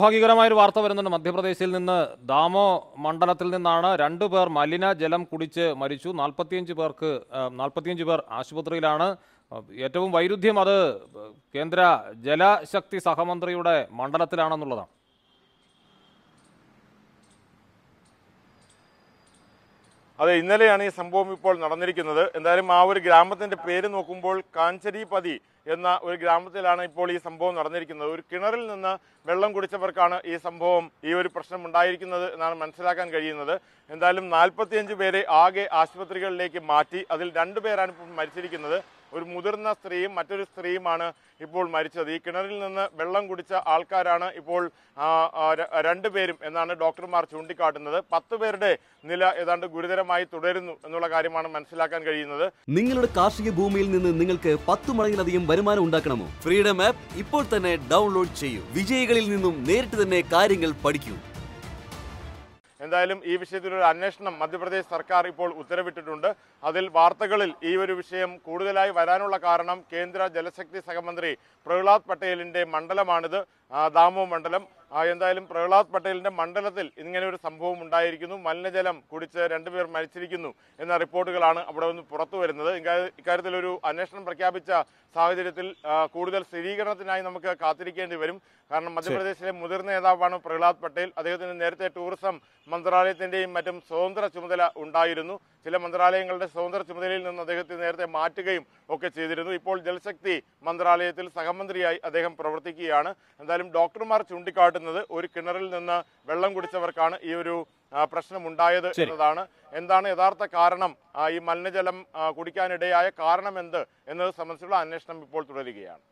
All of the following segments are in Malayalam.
ഭാഗ്യകരമായ ഒരു വാർത്ത വരുന്നുണ്ട് മധ്യപ്രദേശിൽ നിന്ന് ദാമോ മണ്ഡലത്തിൽ നിന്നാണ് രണ്ടു പേർ മലിന ജലം കുടിച്ച് മരിച്ചു നാൽപ്പത്തിയഞ്ച് പേർക്ക് നാൽപ്പത്തിയഞ്ച് പേർ ആശുപത്രിയിലാണ് ആ, ഏറ്റവും വൈരുദ്ധ്യം അത് കേന്ദ്ര ജലശക്തി സഹമന്ത്രിയുടെ മണ്ഡലത്തിലാണെന്നുള്ളതാണ് അതെ ഇന്നലെയാണ് ഈ സംഭവം ഇപ്പോൾ നടന്നിരിക്കുന്നത് എന്തായാലും ആ ഒരു ഗ്രാമത്തിന്റെ പേര് നോക്കുമ്പോൾ കാഞ്ചരിപതി എന്ന ഒരു ഗ്രാമത്തിലാണ് ഇപ്പോൾ ഈ സംഭവം നടന്നിരിക്കുന്നത് ഒരു കിണറിൽ നിന്ന് വെള്ളം കുടിച്ചവർക്കാണ് ഈ സംഭവം ഈ ഒരു പ്രശ്നം ഉണ്ടായിരിക്കുന്നത് എന്നാണ് മനസ്സിലാക്കാൻ കഴിയുന്നത് എന്തായാലും നാൽപ്പത്തിയഞ്ച് പേരെ ആകെ ആശുപത്രികളിലേക്ക് മാറ്റി അതിൽ രണ്ടുപേരാണ് ഇപ്പോൾ മരിച്ചിരിക്കുന്നത് ഒരു മുതിർന്ന സ്ത്രീയും മറ്റൊരു സ്ത്രീയുമാണ് ഇപ്പോൾ മരിച്ചത് ഈ കിണറിൽ നിന്ന് വെള്ളം കുടിച്ച ആൾക്കാരാണ് ഇപ്പോൾ ആ, ആ, ര- രണ്ടുപേരും എന്നാണ് ഡോക്ടർമാർ ചൂണ്ടിക്കാട്ടുന്നത് പത്ത് പേരുടെ നില ഏതാണ്ട് ഗുരുതരമായി തുടരുന്നു എന്നുള്ള കാര്യമാണ് മനസ്സിലാക്കാൻ കഴിയുന്നത് നിങ്ങളുടെ കാർഷിക ഭൂമിയിൽ നിന്ന് നിങ്ങൾക്ക് പത്ത് മടങ്ങിലധികം വരുമാനം ഉണ്ടാക്കണമോ ഫ്രീഡം ആപ്പ് ഇപ്പോൾ തന്നെ ഡൗൺലോഡ് ചെയ്യൂ വിജയികളിൽ നിന്നും നേരിട്ട് തന്നെ കാര്യങ്ങൾ പഠിക്കൂ എന്തായാലും ഈ വിഷയത്തിൽ ഒരു അന്വേഷണം മധ്യപ്രദേശ് സർക്കാർ ഇപ്പോൾ ഉത്തരവിട്ടിട്ടുണ്ട് അതിൽ വാർത്തകളിൽ ഈ ഒരു വിഷയം കൂടുതലായി വരാനുള്ള കാരണം കേന്ദ്ര ജലശക്തി സഹമന്ത്രി പ്രഹ്ലാദ് പട്ടേലിന്റെ മണ്ഡലമാണിത് ആ, ദാമോ മണ്ഡലം ആ, എന്തായാലും പ്രഹ്ലാദ് പട്ടേലിന്റെ മണ്ഡലത്തിൽ ഇങ്ങനെ ഒരു സംഭവം ഉണ്ടായിരിക്കുന്നു മലിനജലം കുടിച്ച് രണ്ടുപേർ മരിച്ചിരിക്കുന്നു എന്ന റിപ്പോർട്ടുകളാണ് അവിടെ നിന്ന് പുറത്തു വരുന്നത് ഇക്കാ- ഇക്കാര്യത്തിൽ ഒരു അന്വേഷണം പ്രഖ്യാപിച്ച സാഹചര്യത്തിൽ ആ, കൂടുതൽ സ്ഥിരീകരണത്തിനായി നമുക്ക് കാത്തിരിക്കേണ്ടി വരും കാരണം മധ്യപ്രദേശിലെ മുതിർന്ന നേതാവാണ് പ്രഹ്ലാദ് പട്ടേൽ അദ്ദേഹത്തിന് നേരത്തെ ടൂറിസം മന്ത്രാലയത്തിന്റെയും മറ്റും സ്വതന്ത്ര ചുമതല ഉണ്ടായിരുന്നു ചില മന്ത്രാലയങ്ങളുടെ സ്വതന്ത്ര ചുമതലയിൽ നിന്ന് അദ്ദേഹത്തെ നേരത്തെ മാറ്റുകയും ഒക്കെ ചെയ്തിരുന്നു ഇപ്പോൾ ജലശക്തി മന്ത്രാലയത്തിൽ സഹമന്ത്രിയായി അദ്ദേഹം പ്രവർത്തിക്കുകയാണ് എന്തായാലും ഡോക്ടർമാർ ചൂണ്ടിക്കാട്ടുന്നത് ഒരു കിണറിൽ നിന്ന് വെള്ളം കുടിച്ചവർക്കാണ് ഈ ഒരു ആ, പ്രശ്നമുണ്ടായത് ശരി. എന്നതാണ് എന്താണ് യഥാർത്ഥ കാരണം ആ, ഈ മലിനജലം ആ, കുടിക്കാനിടയായ കാരണം എന്ത് എന്നത് സംബന്ധിച്ചുള്ള അന്വേഷണം ഇപ്പോൾ തുടരുകയാണ്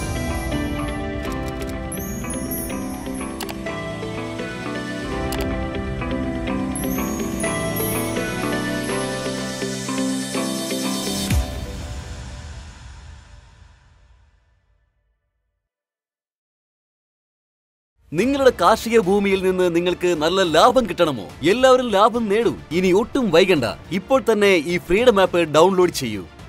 നിങ്ങളുടെ കാർഷിക ഭൂമിയിൽ നിന്ന് നിങ്ങൾക്ക് നല്ല ലാഭം കിട്ടണമോ എല്ലാവരും ലാഭം നേടൂ ഇനി ഒട്ടും വൈകണ്ട ഇപ്പോൾ തന്നെ ഈ ഫ്രീഡം ആപ്പ് ഡൗൺലോഡ് ചെയ്യൂ